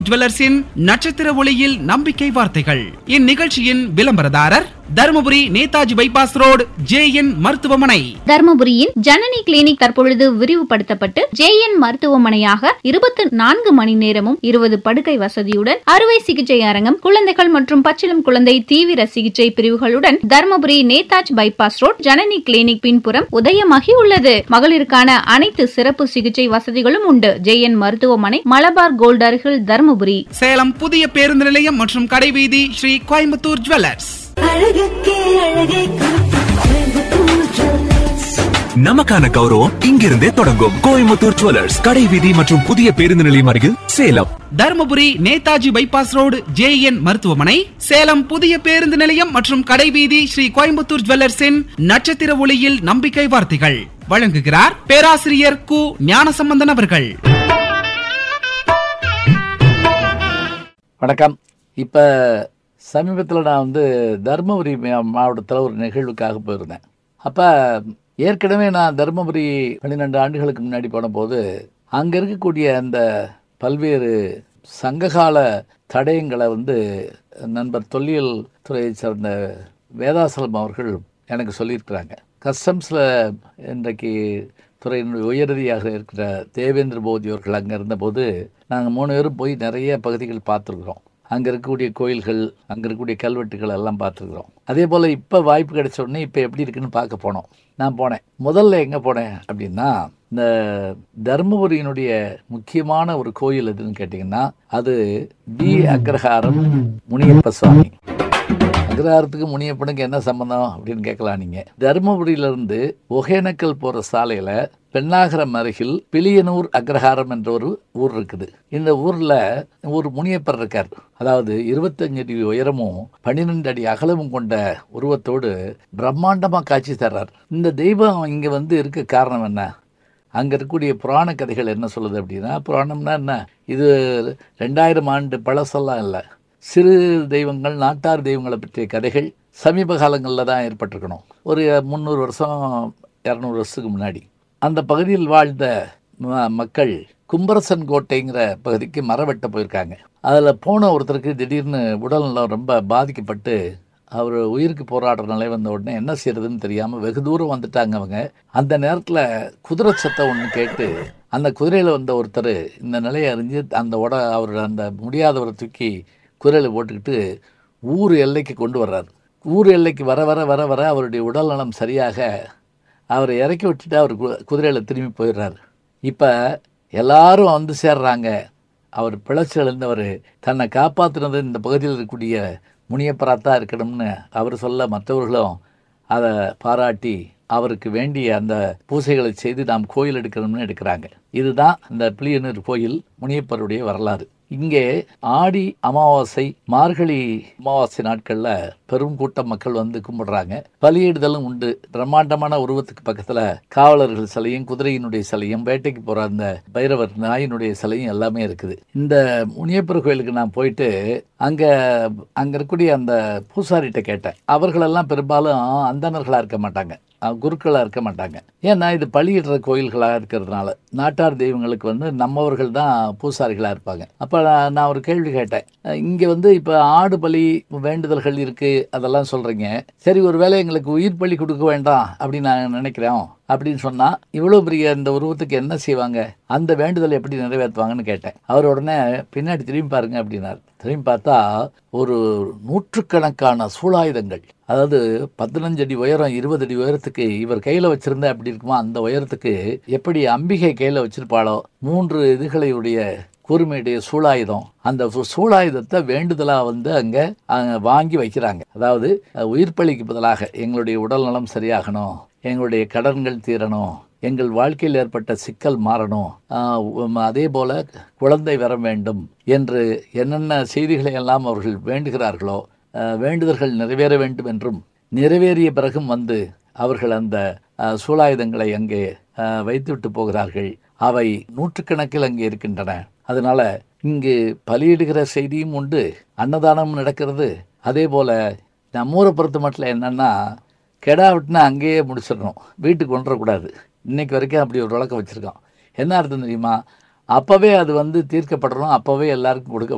ஜுவல்லர்ஸின் நட்சத்திர ஒளியில் நம்பிக்கை வார்த்தைகள் இந்நிகழ்ச்சியின் விளம்பரதாரர் Dharmapuri Netaji bypass road J N மருத்துவமனை தர்மபுரியின் ஜனனி கிளினிக் தற்பொழுது விரிவுபடுத்தப்பட்டு ஜேஎன் மருத்துவமனையாக இருபத்தி நான்கு மணி நேரமும் இருபது படுக்கை வசதியுடன் அறுவை சிகிச்சை அரங்கம் குழந்தைகள் மற்றும் பச்சிளம் குழந்தை தீவிர சிகிச்சை பிரிவுகளுடன் Dharmapuri Netaji bypass road Janani clinic பின்புறம் உதயமாகி உள்ளது மகளிருக்கான அனைத்து சிறப்பு சிகிச்சை வசதிகளும் உண்டு ஜேஎன் மருத்துவமனை மலபார் கோல்ட் அருகில் தர்மபுரி சேலம் புதிய பேருந்து நிலையம் மற்றும் கடைவீதி ஸ்ரீ கோயம்புத்தூர் ஜுவல்லர்ஸ் அழகுக்கே அழகை கோயம்புத்தூர் ஜுவல்லர்ஸ் நமக்கான கௌரவம் இங்கிருந்தே தொடங்கும் கோயம்புத்தூர் ஜுவல்லர்ஸ் கடை வீதி மற்றும் புதிய பேருந்து நிலையம் அருகில் Salem Dharmapuri Netaji bypass road J N மருத்துவமனை சேலம் புதிய பேருந்து நிலையம் மற்றும் கடைவீதி ஸ்ரீ கோயம்புத்தூர் ஜுவல்லர்ஸின் நட்சத்திர ஒளியில் நம்பிக்கை வார்த்தைகள் வழங்குகிறார் பேராசிரியர் கு ஞானசம்பந்தன் அவர்கள் வணக்கம் இப்போ சமீபத்தில் நான் வந்து தருமபுரி மாவட்டத்தில் ஒரு நிகழ்வுக்காக போயிருந்தேன் அப்போ ஏற்கனவே நான் தருமபுரி பன்னிரெண்டு ஆண்டுகளுக்கு முன்னாடி போன போது அங்கே இருக்கக்கூடிய அந்த பல்வேறு சங்ககால தடயங்களை வந்து நண்பர் தொல்லியல் துறையை சேர்ந்த வேதாசலம் அவர்கள் எனக்கு சொல்லியிருக்கிறாங்க கஸ்டம்ஸில் இன்றைக்கு துறையினுடைய உயரதியாக இருக்கிற தேவேந்திர போதி அவர்கள் அங்கே இருந்தபோது நாங்கள் மூணு பேரும் போய் நிறைய பகுதிகள் பார்த்துருக்குறோம் அங்கே இருக்கக்கூடிய கோயில்கள் அங்கே இருக்கக்கூடிய கல்வெட்டுகள் எல்லாம் பார்த்துருக்குறோம் அதே போல் இப்போ வாய்ப்பு கிடைச்ச உடனே இப்போ எப்படி இருக்குன்னு பார்க்க போனோம் நான் போனேன் முதல்ல எங்கே போனேன் அப்படின்னா இந்த தர்மபுரியினுடைய முக்கியமான ஒரு கோயில் எதுன்னு கேட்டிங்கன்னா அது டி அக்ரஹாரம் முனியப்ப சுவாமி அக்ரஹாரத்துக்கு முனியப்பனுக்கு என்ன சம்பந்தம் அப்படின்னு கேட்கலாம் நீங்க தருமபுரியிலிருந்து ஒகேனக்கல் போற சாலையில பெண்ணாகரம் அருகில் பிலியனூர் அக்ரஹாரம் என்ற ஒரு ஊர் இருக்குது இந்த ஊர்ல ஒரு முனியப்பர் இருக்கார் அதாவது இருபத்தஞ்சு அடி உயரமும் பன்னிரெண்டு அடி அகலமும் கொண்ட உருவத்தோடு பிரம்மாண்டமா காட்சி தர்றார் இந்த தெய்வம் இங்க வந்து இருக்க காரணம் என்ன அங்க இருக்கக்கூடிய புராண கதைகள் என்ன சொல்லுது அப்படின்னா புராணம்னா என்ன இது ரெண்டாயிரம் ஆண்டு பழசெல்லாம் இல்லை சிறு தெய்வங்கள் நாட்டார் தெய்வங்களை பற்றிய கதைகள் சமீப காலங்களில் தான் ஏற்பட்டிருக்கணும் ஒரு முந்நூறு வருஷம் இரநூறு வருஷத்துக்கு முன்னாடி அந்த பகுதியில் வாழ்ந்த ம- மக்கள் கும்பரசன் கோட்டைங்கிற பகுதிக்கு மரம் வெட்ட போயிருக்காங்க அதில் போன ஒருத்தருக்கு திடீர்னு உடல்நலம் ரொம்ப பாதிக்கப்பட்டு அவர் உயிருக்கு போராடுற நிலை வந்த உடனே என்ன செய்யறதுன்னு தெரியாமல் வெகு தூரம் வந்துட்டாங்க அவங்க அந்த நேரத்தில் குதிரை சத்தம் ஒன்று கேட்டு அந்த குதிரையில் வந்த ஒருத்தர் இந்த நிலையை அறிஞ்சு அந்த உட அவர் அந்த முடியாதவரை தூக்கி குதிரையில் போட்டுக்கிட்டு ஊர் எல்லைக்கு கொண்டு வர்றார் ஊர் எல்லைக்கு வர வர வர வர அவருடைய உடல் நலம் சரியாக அவரை இறக்கி விட்டுட்டு அவர் கு- குதிரையில திரும்பி போயிடுறாரு இப்போ எல்லாரும் வந்து சேர்றாங்க அவர் பிழைச்சு எழுந்தவர் தன்னை காப்பாத்துனது இந்த பகுதியில் இருக்கக்கூடிய முனியப்பராத்தான் இருக்கணும்னு அவர் சொல்ல மற்றவர்களும் அதை பாராட்டி அவருக்கு வேண்டிய அந்த பூசைகளை செய்து நாம் கோயில் எடுக்கணும்னு எடுக்கிறாங்க இதுதான் இந்த பிளியனூர் கோயில் முனியப்பருடைய வரலாறு இங்கே ஆடி அமாவாசை மார்கழி அமாவாசை நாட்கள்ல பெரும் கூட்டம் மக்கள் வந்து கும்பிடுறாங்க பலியிடுதலும் உண்டு பிரம்மாண்டமான உருவத்துக்கு பக்கத்துல காவலர்கள் சிலையும் குதிரையினுடைய சிலையும் வேட்டைக்கு போற அந்த பைரவர் நாயினுடைய சிலையும் எல்லாமே இருக்குது இந்த முனியப்பர் கோயிலுக்கு நான் போயிட்டு அங்க அங்க இருக்கக்கூடிய அந்த பூசாரிட்ட கேட்டேன் அவர்களெல்லாம் பெரும்பாலும் அந்தணர்களா இருக்க மாட்டாங்க அஹ் குருக்களா இருக்க மாட்டாங்க ஏன்னா இது பலியிடுற கோயில்களா இருக்கிறதுனால நாட்டார் தெய்வங்களுக்கு வந்து நம்மவர்கள் தான் பூசாரிகளா இருப்பாங்க அப்ப நான் நான் ஒரு கேள்வி கேட்டேன் அஹ் இங்க வந்து இப்ப ஆடு பலி வேண்டுதல்கள் இருக்கு அதெல்லாம் சொல்றீங்க சரி ஒருவேளை எங்களுக்கு உயிர் பலி கொடுக்க வேண்டாம் அப்படின்னு நான் நினைக்கிறோம் அப்படின்னு சொன்னா இவ்வளவு பெரிய இந்த உருவத்துக்கு என்ன செய்வாங்க அந்த வேண்டுதலை எப்படி நிறைவேற்றுவாங்கன்னு கேட்டேன் அவர் உடனே பின்னாடி திரும்பி பாருங்க அப்படின்னார் திரும்பி பார்த்தா ஒரு நூற்றுக்கணக்கான சூலாயுதங்கள் அதாவது பதினஞ்சு அடி உயரம் இருபது அடி உயரத்துக்கு இவர் கையில வச்சிருந்தா எப்படி இருக்குமோ அந்த உயரத்துக்கு எப்படி அம்பிகை கையில வச்சிருப்பாளோ மூன்று இதுகளையுடைய கூர்மையுடைய சூலாயுதம் அந்த சு- சூலாயுதத்தை வேண்டுதலா வந்து அங்க அங்க வாங்கி வைக்கிறாங்க அதாவது அஹ், உயிர் பலிக்கு பதிலாக எங்களுடைய உடல் நலம் சரியாகணும் எங்களுடைய கடன்கள் தீரணும் எங்கள் வாழ்க்கையில் ஏற்பட்ட சிக்கல் மாறணும் ஆஹ் உம், அதே போல குழந்தை வர வேண்டும் என்று என்னென்ன செய்திகளை எல்லாம் அவர்கள் வேண்டுகிறார்களோ ஆஹ், வேண்டுதல்கள் நிறைவேற வேண்டும் என்றும் நிறைவேறிய பிறகும் வந்து அவர்கள் அந்த ஆஹ், சூலாயுதங்களை அங்கே ஆஹ், வைத்துவிட்டு போகிறார்கள் அவை நூற்றுக்கணக்கில் அங்கே இருக்கின்றன அதனால இங்கு பலியிடுகிற செய்தியும் உண்டு அன்னதானம் நடக்கிறது அதே போல நம்ம ஊரை பொறுத்த மட்டும் என்னன்னா கெடா விட்டுனா அங்கேயே முடிச்சிடணும் வீட்டுக்கு கொண்டுறக்கூடாது இன்னைக்கு வரைக்கும் அப்படி ஒரு வழக்கம் வச்சுருக்கோம் என்ன அர்த்தம் தெரியுமா அப்போவே அது வந்து தீர்க்கப்படணும் அப்போவே எல்லாருக்கும் கொடுக்க